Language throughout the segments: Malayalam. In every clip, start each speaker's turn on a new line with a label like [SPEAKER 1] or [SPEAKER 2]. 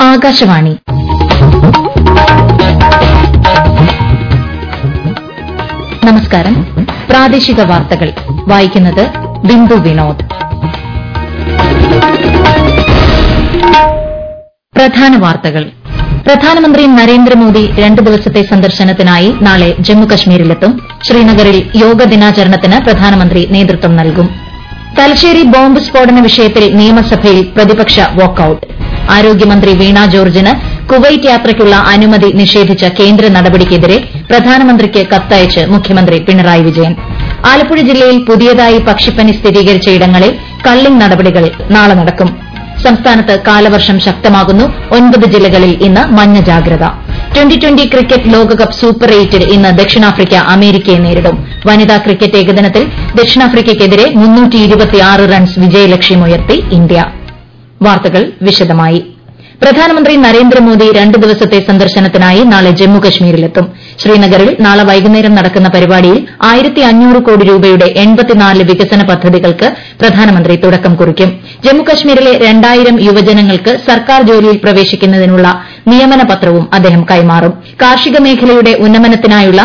[SPEAKER 1] ആകാശവാണി നമസ്കാരം പ്രാദേശിക വാർത്തകൾ വായിക്കുന്നത് ബിന്ദു വിനോദ് പ്രധാന വാർത്തകൾ പ്രധാനമന്ത്രി നരേന്ദ്രമോദി രണ്ട് ദിവസത്തെ സന്ദർശനത്തിനായി നാളെ ജമ്മുകശ്മീരിലെത്തും ശ്രീനഗറിൽ യോഗ ദിനാചരണത്തിന് പ്രധാനമന്ത്രി നേതൃത്വം നൽകും തലശ്ശേരി ബോംബ് സ്ഫോടന വിഷയത്തിൽ നിയമസഭയിൽ പ്രതിപക്ഷ വാക്കൌട്ട് ആരോഗ്യമന്ത്രി വീണ ജോർജിന് കുവൈറ്റ് യാത്രയ്ക്കുള്ള അനുമതി നിഷേധിച്ച കേന്ദ്ര നടപടിക്കെതിരെ പ്രധാനമന്ത്രിക്ക് കത്തയച്ച് മുഖ്യമന്ത്രി പിണറായി വിജയൻ ആലപ്പുഴ ജില്ലയിൽ പുതിയതായി പക്ഷിപ്പനി സ്ഥിരീകരിച്ച ഇടങ്ങളിൽ കള്ളിംഗ് നടപടികൾ നാളെ നടക്കും സംസ്ഥാനത്ത് കാലവർഷം ശക്തമാകുന്നു ഒൻപത് ജില്ലകളിൽ ഇന്ന് മഞ്ഞ ജാഗ്രത ട്വന്റി ട്വന്റി ക്രിക്കറ്റ് ലോകകപ്പ് സൂപ്പർ എയ്റ്റിൽ ഇന്ന് ദക്ഷിണാഫ്രിക്ക അമേരിക്കയെ നേരിടും വനിതാ ക്രിക്കറ്റ് ഏകദിനത്തിൽ ദക്ഷിണാഫ്രിക്കയ്ക്കെതിരെ റൺസ് വിജയലക്ഷ്യമുയർത്തി ഇന്ത്യ വാർത്തകൾ വിശദമായി പ്രധാനമന്ത്രി നരേന്ദ്രമോദി രണ്ട് ദിവസത്തെ സന്ദർശനത്തിനായി നാളെ ജമ്മുകശ്മീരിലെത്തും ശ്രീനഗറിൽ നാളെ വൈകുന്നേരം നടക്കുന്ന പരിപാടിയിൽ കോടി രൂപയുടെ വികസന പദ്ധതികൾക്ക് പ്രധാനമന്ത്രി തുടക്കം കുറിക്കും ജമ്മുകശ്മീരിലെ രണ്ടായിരം യുവജനങ്ങൾക്ക് സർക്കാർ ജോലിയിൽ പ്രവേശിക്കുന്നതിനുള്ള നിയമന പത്രവും അദ്ദേഹം കൈമാറും കാർഷിക മേഖലയുടെ ഉന്നമനത്തിനായുള്ള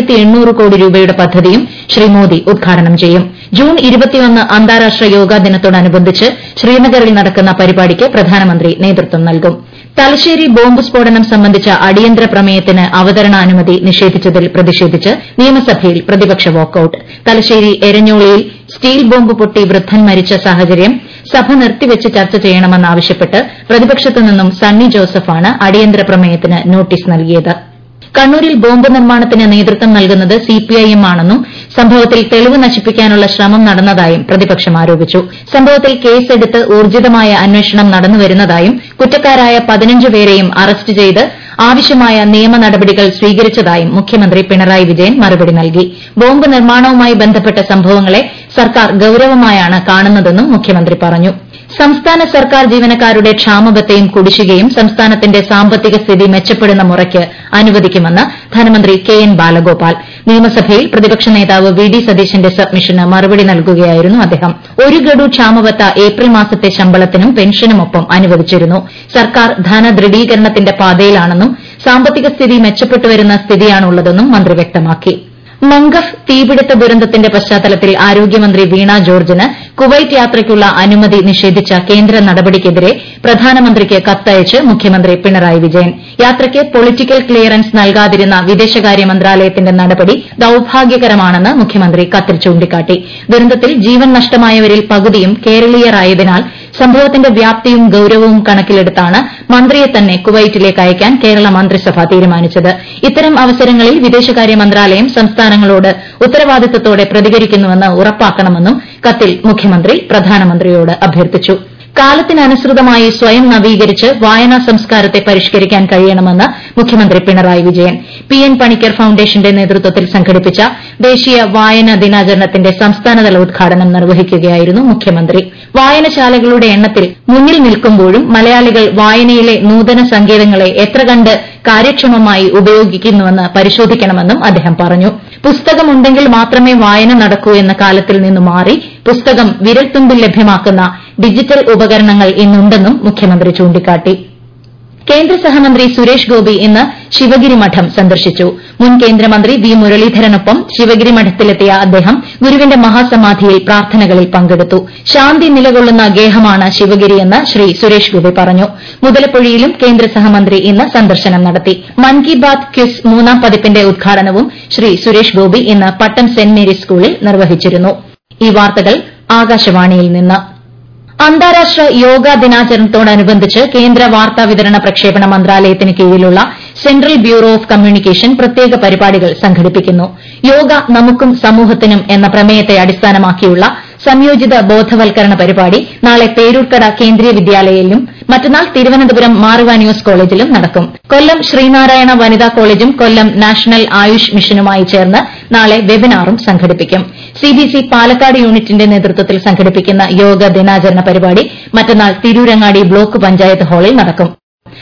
[SPEAKER 1] കോടി രൂപയുടെ പദ്ധതിയും ശ്രീ മോദി ഉദ്ഘാടനം ചെയ്യും ജൂൺ അന്താരാഷ്ട്ര യോഗാ ദിനത്തോടനുബന്ധിച്ച് ശ്രീനഗറിൽ നടക്കുന്ന പരിപാടിക്ക് പ്രധാനമന്ത്രി നേതൃത്വം നൽകും തലശ്ശേരി ബോംബ് സ്ഫോടനം സംബന്ധിച്ച അടിയന്തര പ്രമേയത്തിന് അവതരണാനുമതി നിഷേധിച്ചതിൽ പ്രതിഷേധിച്ച് നിയമസഭയിൽ പ്രതിപക്ഷ വാക്കൌട്ട് തലശ്ശേരി എരഞ്ഞോളിയിൽ സ്റ്റീൽ ബോംബ് പൊട്ടി വൃദ്ധൻ മരിച്ച സാഹചര്യം സഭ നിർത്തിവച്ച് ചർച്ച ചെയ്യണമെന്നാവശ്യപ്പെട്ട് പ്രതിപക്ഷത്തു നിന്നും സണ്ണി ജോസഫാണ് അടിയന്തര പ്രമേയത്തിന് നോട്ടീസ് നൽകിയത് കണ്ണൂരിൽ ബോംബ് നിർമ്മാണത്തിന് നേതൃത്വം നൽകുന്നത് സിപിഐഎം ആണെന്നും സംഭവത്തിൽ തെളിവ് നശിപ്പിക്കാനുള്ള ശ്രമം നടന്നതായും പ്രതിപക്ഷം ആരോപിച്ചു സംഭവത്തിൽ കേസെടുത്ത് ഊർജിതമായ അന്വേഷണം നടന്നുവരുന്നതായും കുറ്റക്കാരായ പതിനഞ്ച് പേരെയും അറസ്റ്റ് ചെയ്ത് ആവശ്യമായ നിയമ നടപടികൾ സ്വീകരിച്ചതായും മുഖ്യമന്ത്രി പിണറായി വിജയൻ മറുപടി നൽകി ബോംബ് നിർമ്മാണവുമായി ബന്ധപ്പെട്ട സംഭവങ്ങളെ സർക്കാർ ഗൌരവമായാണ് കാണുന്നതെന്നും മുഖ്യമന്ത്രി പറഞ്ഞു സംസ്ഥാന സർക്കാർ ജീവനക്കാരുടെ ക്ഷാമബത്തയും കുടിശ്ശികയും സംസ്ഥാനത്തിന്റെ സാമ്പത്തിക സ്ഥിതി മെച്ചപ്പെടുന്ന മുറയ്ക്ക് അനുവദിക്കുമെന്ന് ധനമന്ത്രി കെ എൻ ബാലഗോപാൽ നിയമസഭയിൽ പ്രതിപക്ഷ നേതാവ് വി ഡി സതീശന്റെ സബ്മിഷന് മറുപടി നൽകുകയായിരുന്നു അദ്ദേഹം ഒരു ഗഡു ക്ഷാമബത്ത ഏപ്രിൽ മാസത്തെ ശമ്പളത്തിനും പെൻഷനുമൊപ്പം അനുവദിച്ചിരുന്നു സർക്കാർ ധനദൃഢീകരണത്തിന്റെ പാതയിലാണെന്നും സാമ്പത്തിക സ്ഥിതി മെച്ചപ്പെട്ടുവരുന്ന സ്ഥിതിയാണുള്ളതെന്നും മന്ത്രി വ്യക്തമാക്കി മംഗഫ് തീപിടുത്ത ദുരന്തത്തിന്റെ പശ്ചാത്തലത്തിൽ ആരോഗ്യമന്ത്രി വീണ ജോർജിന് കുവൈറ്റ് യാത്രയ്ക്കുള്ള അനുമതി നിഷേധിച്ച കേന്ദ്ര നടപടിക്കെതിരെ പ്രധാനമന്ത്രിക്ക് കത്തയച്ച് മുഖ്യമന്ത്രി പിണറായി വിജയൻ യാത്രയ്ക്ക് പൊളിറ്റിക്കൽ ക്ലിയറൻസ് നൽകാതിരുന്ന വിദേശകാര്യ മന്ത്രാലയത്തിന്റെ നടപടി ദൌർഭാഗ്യകരമാണെന്ന് മുഖ്യമന്ത്രി കത്തിൽ ചൂണ്ടിക്കാട്ടി ദുരന്തത്തിൽ ജീവൻ നഷ്ടമായവരിൽ പകുതിയും കേരളീയരായതിനാൽ സംഭവത്തിന്റെ വ്യാപ്തിയും ഗൌരവവും കണക്കിലെടുത്താണ് മന്ത്രിയെ തന്നെ കുവൈറ്റിലേക്ക് അയക്കാൻ കേരള മന്ത്രിസഭ തീരുമാനിച്ചത് ഇത്തരം അവസരങ്ങളിൽ വിദേശകാര്യ മന്ത്രാലയം സംസ്ഥാനങ്ങളോട് ഉത്തരവാദിത്തത്തോടെ പ്രതികരിക്കുന്നുവെന്ന് ഉറപ്പാക്കണമെന്നും കത്തിൽ മുഖ്യമന്ത്രി പ്രധാനമന്ത്രിയോട് അഭ്യർത്ഥിച്ചു കാലത്തിനനുസൃതമായി സ്വയം നവീകരിച്ച് വായനാ സംസ്കാരത്തെ പരിഷ്കരിക്കാൻ കഴിയണമെന്ന് മുഖ്യമന്ത്രി പിണറായി വിജയൻ പി എൻ പണിക്കർ ഫൌണ്ടേഷന്റെ നേതൃത്വത്തിൽ സംഘടിപ്പിച്ച ദേശീയ വായനാ ദിനാചരണത്തിന്റെ സംസ്ഥാനതല ഉദ്ഘാടനം നിർവഹിക്കുകയായിരുന്നു മുഖ്യമന്ത്രി വായനശാലകളുടെ എണ്ണത്തിൽ മുന്നിൽ നിൽക്കുമ്പോഴും മലയാളികൾ വായനയിലെ നൂതന സങ്കേതങ്ങളെ എത്ര കണ്ട് കാര്യക്ഷമമായി ഉപയോഗിക്കുന്നുവെന്ന് പരിശോധിക്കണമെന്നും അദ്ദേഹം പറഞ്ഞു പുസ്തകമുണ്ടെങ്കിൽ മാത്രമേ വായന നടക്കൂ എന്ന കാലത്തിൽ നിന്ന് മാറി പുസ്തകം വിരൽത്തുമ്പിൽ ലഭ്യമാക്കുന്ന ഡിജിറ്റൽ ഉപകരണങ്ങൾ ഇന്നുണ്ടെന്നും മുഖ്യമന്ത്രി ചൂണ്ടിക്കാട്ടി കേന്ദ്ര സഹമന്ത്രി സുരേഷ് ഗോപി ഇന്ന് ശിവഗിരി മഠം സന്ദർശിച്ചു മുൻ കേന്ദ്രമന്ത്രി വി മുരളീധരനൊപ്പം ശിവഗിരി മഠത്തിലെത്തിയ അദ്ദേഹം ഗുരുവിന്റെ മഹാസമാധിയിൽ പ്രാർത്ഥനകളിൽ പങ്കെടുത്തു ശാന്തി നിലകൊള്ളുന്ന ഗേഹമാണ് ശിവഗിരിയെന്ന് ശ്രീ സുരേഷ് ഗോപി പറഞ്ഞു മുതലപ്പൊഴിയിലും കേന്ദ്ര സഹമന്ത്രി ഇന്ന് സന്ദർശനം നടത്തി മൻ കി ബാത് ക്വിസ് മൂന്നാം പതിപ്പിന്റെ ഉദ്ഘാടനവും ശ്രീ സുരേഷ് ഗോപി ഇന്ന് പട്ടം സെന്റ് മേരീസ് സ്കൂളിൽ നിർവഹിച്ചിരുന്നു ഈ വാർത്തകൾ ആകാശവാണിയിൽ നിന്ന് അന്താരാഷ്ട്ര യോഗാ ദിനാചരണത്തോടനുബന്ധിച്ച് കേന്ദ്ര വാർത്താവിതരണ പ്രക്ഷേപണ മന്ത്രാലയത്തിന് കീഴിലുള്ള സെൻട്രൽ ബ്യൂറോ ഓഫ് കമ്മ്യൂണിക്കേഷൻ പ്രത്യേക പരിപാടികൾ സംഘടിപ്പിക്കുന്നു യോഗ നമുക്കും സമൂഹത്തിനും എന്ന പ്രമേയത്തെ അടിസ്ഥാനമാക്കിയുള്ള സംയോജിത ബോധവൽക്കരണ പരിപാടി നാളെ പേരൂർക്കട കേന്ദ്രീയ വിദ്യാലയയിലും മറ്റന്നാൾ തിരുവനന്തപുരം മാറുവാനിയോസ് കോളേജിലും നടക്കും കൊല്ലം ശ്രീനാരായണ വനിതാ കോളേജും കൊല്ലം നാഷണൽ ആയുഷ് മിഷനുമായി ചേർന്ന് നാളെ വെബിനാറും സംഘടിപ്പിക്കും സിബിസി പാലക്കാട് യൂണിറ്റിന്റെ നേതൃത്വത്തിൽ സംഘടിപ്പിക്കുന്ന യോഗ ദിനാചരണ പരിപാടി മറ്റന്നാൾ തിരൂരങ്ങാടി ബ്ലോക്ക് പഞ്ചായത്ത് ഹാളിൽ നടക്കും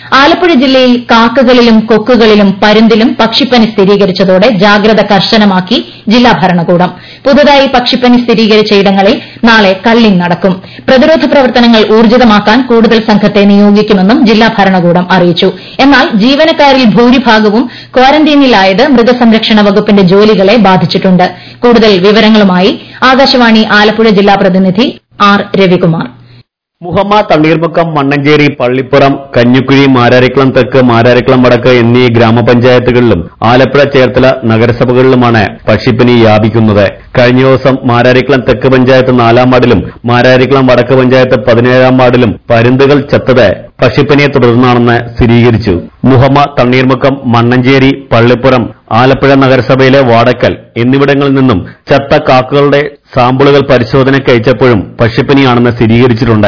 [SPEAKER 1] ആലപ്പുഴ ജില്ലയിൽ കാക്കകളിലും കൊക്കുകളിലും പരുന്തിലും പക്ഷിപ്പനി സ്ഥിരീകരിച്ചതോടെ ജാഗ്രത കർശനമാക്കി ജില്ലാ ഭരണകൂടം പുതുതായി പക്ഷിപ്പനി സ്ഥിരീകരിച്ച ഇടങ്ങളിൽ നാളെ കള്ളിംഗ് നടക്കും പ്രതിരോധ പ്രവർത്തനങ്ങൾ ഊർജിതമാക്കാൻ കൂടുതൽ സംഘത്തെ നിയോഗിക്കുമെന്നും ജില്ലാ ഭരണകൂടം അറിയിച്ചു എന്നാൽ ജീവനക്കാരിൽ ഭൂരിഭാഗവും ക്വാറന്റീനിലായത് മൃഗസംരക്ഷണ വകുപ്പിന്റെ ജോലികളെ ബാധിച്ചിട്ടുണ്ട് കൂടുതൽ വിവരങ്ങളുമായി ആകാശവാണി ആലപ്പുഴ ജില്ലാ പ്രതിനിധി ആർ രവികുമാർ
[SPEAKER 2] മുഹമ്മ തണ്ണീർമുക്കം മണ്ണഞ്ചേരി പള്ളിപ്പുറം കഞ്ഞിക്കുഴി മാരാരിക്കുളം തെക്ക് മാരാരിക്കുളം വടക്ക് എന്നീ ഗ്രാമപഞ്ചായത്തുകളിലും ആലപ്പുഴ ചേർത്തല നഗരസഭകളിലുമാണ് പക്ഷിപ്പനി വ്യാപിക്കുന്നത് കഴിഞ്ഞ ദിവസം മാരാരിക്കുളം തെക്ക് പഞ്ചായത്ത് നാലാം വാർഡിലും മാരാരിക്കുളം വടക്ക് പഞ്ചായത്ത് പതിനേഴാം വാർഡിലും പരുന്തുകൾ ചത്തത് പക്ഷിപ്പനിയെ തുടർന്നാണെന്ന് സ്ഥിരീകരിച്ചു മുഹമ്മ തണ്ണീർമുക്കം മണ്ണഞ്ചേരി പള്ളിപ്പുറം ആലപ്പുഴ നഗരസഭയിലെ വാടക്കൽ എന്നിവിടങ്ങളിൽ നിന്നും ചത്ത കാക്കകളുടെ സാമ്പിളുകൾ പരിശോധനയ്ക്ക് അയച്ചപ്പോഴും പക്ഷിപ്പനിയാണെന്ന് സ്ഥിരീകരിച്ചിട്ടുണ്ട്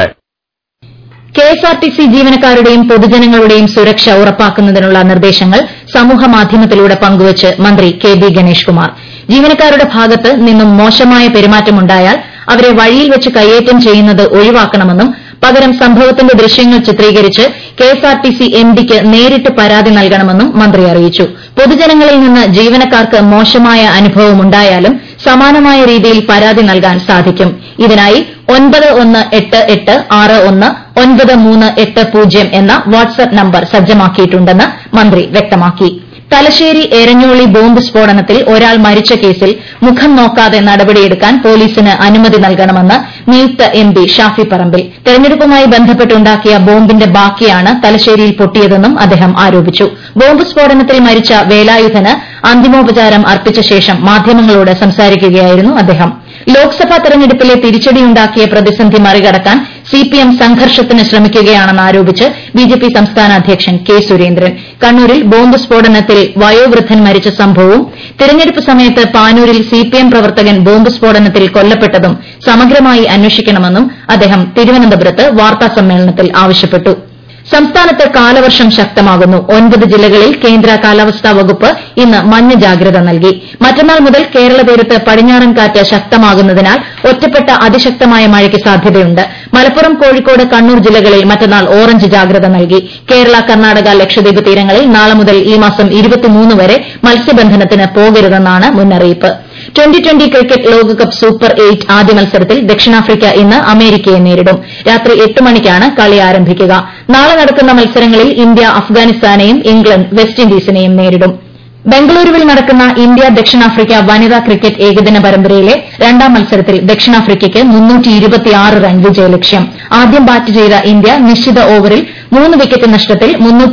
[SPEAKER 1] കെഎസ്ആർടിസി ജീവനക്കാരുടെയും പൊതുജനങ്ങളുടെയും സുരക്ഷ ഉറപ്പാക്കുന്നതിനുള്ള നിർദ്ദേശങ്ങൾ സമൂഹമാധ്യമത്തിലൂടെ പങ്കുവച്ച് മന്ത്രി കെ ബി ഗണേഷ് കുമാർ ജീവനക്കാരുടെ ഭാഗത്ത് നിന്നും മോശമായ പെരുമാറ്റമുണ്ടായാൽ അവരെ വഴിയിൽ വെച്ച് കയ്യേറ്റം ചെയ്യുന്നത് ഒഴിവാക്കണമെന്നും പകരം സംഭവത്തിന്റെ ദൃശ്യങ്ങൾ ചിത്രീകരിച്ച് കെഎസ്ആർടിസി എംഡിക്ക് നേരിട്ട് പരാതി നൽകണമെന്നും മന്ത്രി അറിയിച്ചു പൊതുജനങ്ങളിൽ നിന്ന് ജീവനക്കാർക്ക് മോശമായ അനുഭവമുണ്ടായാലും സമാനമായ രീതിയിൽ പരാതി നൽകാൻ സാധിക്കും ഇതിനായി ഒൻപത് ഒന്ന് എട്ട് എട്ട് ആറ് ഒന്ന് ഒൻപത് മൂന്ന് എട്ട് പൂജ്യം എന്ന വാട്സ്ആപ്പ് നമ്പർ സജ്ജമാക്കിയിട്ടുണ്ടെന്ന് മന്ത്രി വ്യക്തമാക്കി തലശ്ശേരി എരഞ്ഞോളി ബോംബ് സ്ഫോടനത്തിൽ ഒരാൾ മരിച്ച കേസിൽ മുഖം നോക്കാതെ നടപടിയെടുക്കാൻ പോലീസിന് അനുമതി നൽകണമെന്ന് നിയുക്ത എം പി ഷാഫി പറമ്പിൽ തെരഞ്ഞെടുപ്പുമായി ബന്ധപ്പെട്ടുണ്ടാക്കിയ ബോംബിന്റെ ബാക്കിയാണ് തലശ്ശേരിയിൽ പൊട്ടിയതെന്നും അദ്ദേഹം ആരോപിച്ചു ബോംബ് സ്ഫോടനത്തിൽ മരിച്ച വേലായുധന് അന്തിമോപചാരം അർപ്പിച്ച ശേഷം മാധ്യമങ്ങളോട് സംസാരിക്കുകയായിരുന്നു അദ്ദേഹം ലോക്സഭാ തെരഞ്ഞെടുപ്പിലെ തിരിച്ചടിയുണ്ടാക്കിയ പ്രതിസന്ധി മറികടക്കാൻ സിപിഎം സംഘർഷത്തിന് ശ്രമിക്കുകയാണെന്ന് ആരോപിച്ച് ബിജെപി സംസ്ഥാന അധ്യക്ഷൻ കെ സുരേന്ദ്രൻ കണ്ണൂരിൽ ബോംബ് സ്ഫോടനത്തിൽ വയോവൃദ്ധൻ മരിച്ച സംഭവവും തിരഞ്ഞെടുപ്പ് സമയത്ത് പാനൂരിൽ സിപിഎം പ്രവർത്തകൻ ബോംബ് സ്ഫോടനത്തിൽ കൊല്ലപ്പെട്ടതും സമഗ്രമായി അന്വേഷിക്കണമെന്നും അദ്ദേഹം തിരുവനന്തപുരത്ത് വാർത്താസമ്മേളനത്തിൽ ആവശ്യപ്പെട്ടു സംസ്ഥാനത്ത് കാലവർഷം ശക്തമാകുന്നു ഒൻപത് ജില്ലകളിൽ കേന്ദ്ര കാലാവസ്ഥാ വകുപ്പ് ഇന്ന് മഞ്ഞ ജാഗ്രത നൽകി മറ്റന്നാൾ മുതൽ കേരള തീരത്ത് പടിഞ്ഞാറൻ കാറ്റ് ശക്തമാകുന്നതിനാൽ ഒറ്റപ്പെട്ട അതിശക്തമായ മഴയ്ക്ക് സാധ്യതയുണ്ട് മലപ്പുറം കോഴിക്കോട് കണ്ണൂർ ജില്ലകളിൽ മറ്റന്നാൾ ഓറഞ്ച് ജാഗ്രത നൽകി കേരള കർണാടക ലക്ഷദ്വീപ് തീരങ്ങളിൽ നാളെ മുതൽ ഈ മാസം വരെ മത്സ്യബന്ധനത്തിന് പോകരുതെന്നാണ് മുന്നറിയിപ്പ് ട്വന്റി ട്വന്റി ക്രിക്കറ്റ് ലോകകപ്പ് സൂപ്പർ എയ്റ്റ് ആദ്യ മത്സരത്തിൽ ദക്ഷിണാഫ്രിക്ക ഇന്ന് അമേരിക്കയെ നേരിടും രാത്രി എട്ട് മണിക്കാണ് കളി ആരംഭിക്കുക നാളെ നടക്കുന്ന മത്സരങ്ങളിൽ ഇന്ത്യ അഫ്ഗാനിസ്ഥാനെയും ഇംഗ്ലണ്ട് വെസ്റ്റ് ഇൻഡീസിനെയും നേരിടും ബംഗളൂരുവിൽ നടക്കുന്ന ഇന്ത്യ ദക്ഷിണാഫ്രിക്ക വനിതാ ക്രിക്കറ്റ് ഏകദിന പരമ്പരയിലെ രണ്ടാം മത്സരത്തിൽ ദക്ഷിണാഫ്രിക്കയ്ക്ക് റൺ വിജയലക്ഷ്യം ആദ്യം ബാറ്റ് ചെയ്ത ഇന്ത്യ നിശ്ചിത ഓവറിൽ മൂന്ന് വിക്കറ്റ് നഷ്ടത്തിൽ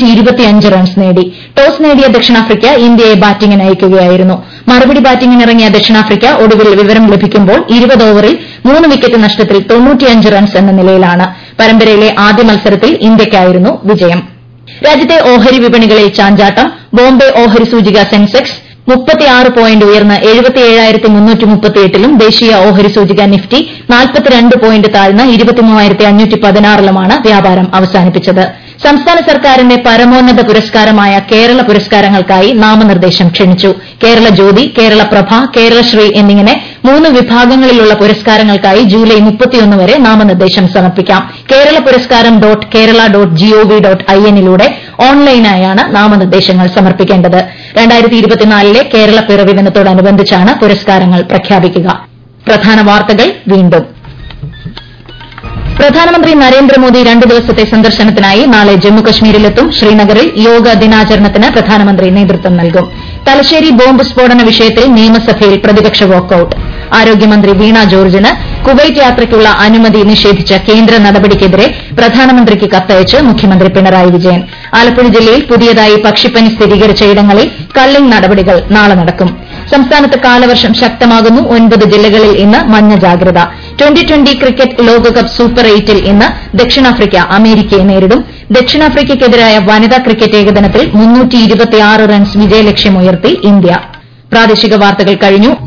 [SPEAKER 1] റൺസ് നേടി ടോസ് നേടിയ ദക്ഷിണാഫ്രിക്ക ഇന്ത്യയെ ബാറ്റിംഗിന് അയക്കുകയായിരുന്നു മറുപടി ബാറ്റിംഗിനിറങ്ങിയ ദക്ഷിണാഫ്രിക്ക ഒടുവിൽ വിവരം ലഭിക്കുമ്പോൾ ഇരുപത് ഓവറിൽ മൂന്ന് വിക്കറ്റ് നഷ്ടത്തിൽ റൺസ് എന്ന നിലയിലാണ് പരമ്പരയിലെ ആദ്യ മത്സരത്തിൽ ഇന്ത്യയ്ക്കായിരുന്നു വിജയം രാജ്യത്തെ ഓഹരി വിപണികളിൽ ചാഞ്ചാട്ടം ബോംബെ ഓഹരി സൂചിക സെൻസെക്സ് മുപ്പത്തിയാറ് പോയിന്റ് ഉയർന്ന് എഴുപത്തിയേഴായിരത്തി മുന്നൂറ്റി മുപ്പത്തിയെട്ടിലും ദേശീയ ഓഹരി സൂചിക നിഫ്റ്റി നാൽപ്പത്തിരണ്ട് പോയിന്റ് താഴ്ന്ന് ഇരുപത്തിമൂവായിരത്തി അഞ്ഞൂറ്റി പതിനാറിലുമാണ് വ്യാപാരം അവസാനിപ്പിച്ചത് സംസ്ഥാന സർക്കാരിന്റെ പരമോന്നത പുരസ്കാരമായ കേരള പുരസ്കാരങ്ങൾക്കായി നാമനിർദ്ദേശം ക്ഷണിച്ചു കേരള ജ്യോതി കേരള പ്രഭ കേരളശ്രീ എന്നിങ്ങനെ മൂന്ന് വിഭാഗങ്ങളിലുള്ള പുരസ്കാരങ്ങൾക്കായി ജൂലൈ മുപ്പത്തിയൊന്ന് വരെ നാമനിർദ്ദേശം സമർപ്പിക്കാം Kerala Puraskaram dot Kerala dot G O V dot ഐഎന്നിലൂടെ ഓൺലൈനായാണ് നാമനിർദ്ദേശങ്ങൾ സമർപ്പിക്കേണ്ടത് ലെ കേരള പിറവി ദിനത്തോടനുബന്ധിച്ചാണ് പുരസ്കാരങ്ങൾ പ്രഖ്യാപിക്കുക പ്രധാന വാർത്തകൾ വീണ്ടും പ്രധാനമന്ത്രി നരേന്ദ്രമോദി രണ്ട് ദിവസത്തെ സന്ദർശനത്തിനായി നാളെ ജമ്മുകശ്മീരിലെത്തും ശ്രീനഗറിൽ യോഗ ദിനാചരണത്തിന് പ്രധാനമന്ത്രി നേതൃത്വം നൽകും തലശ്ശേരി ബോംബ് സ്ഫോടന വിഷയത്തിൽ നിയമസഭയിൽ പ്രതിപക്ഷ വാക്കൌട്ട് ആരോഗ്യമന്ത്രി വീണ ജോർജിന് കുവൈറ്റ് യാത്രയ്ക്കുള്ള അനുമതി നിഷേധിച്ച കേന്ദ്ര നടപടിക്കെതിരെ പ്രധാനമന്ത്രിക്ക് കത്തയച്ച് മുഖ്യമന്ത്രി പിണറായി വിജയൻ ആലപ്പുഴ ജില്ലയിൽ പുതിയതായി പക്ഷിപ്പനി സ്ഥിരീകരിച്ച ഇടങ്ങളിൽ കള്ളിംഗ് നടപടികൾ നാളെ നടക്കും സംസ്ഥാനത്ത് കാലവർഷം ശക്തമാകുന്നു ഒൻപത് ജില്ലകളിൽ ഇന്ന് മഞ്ഞ ജാഗ്രത ട്വന്റി ട്വന്റി ക്രിക്കറ്റ് ലോകകപ്പ് സൂപ്പർ എയ്റ്റിൽ ഇന്ന് ദക്ഷിണാഫ്രിക്ക അമേരിക്കയെ നേരിടും ദക്ഷിണാഫ്രിക്കയ്ക്കെതിരായ വനിതാ ക്രിക്കറ്റ് ഏകദിനത്തിൽ റൺസ് വിജയലക്ഷ്യമുയർത്തി ഇന്ത്യ പ്രാദേശിക വാർത്തകൾ കഴിഞ്ഞു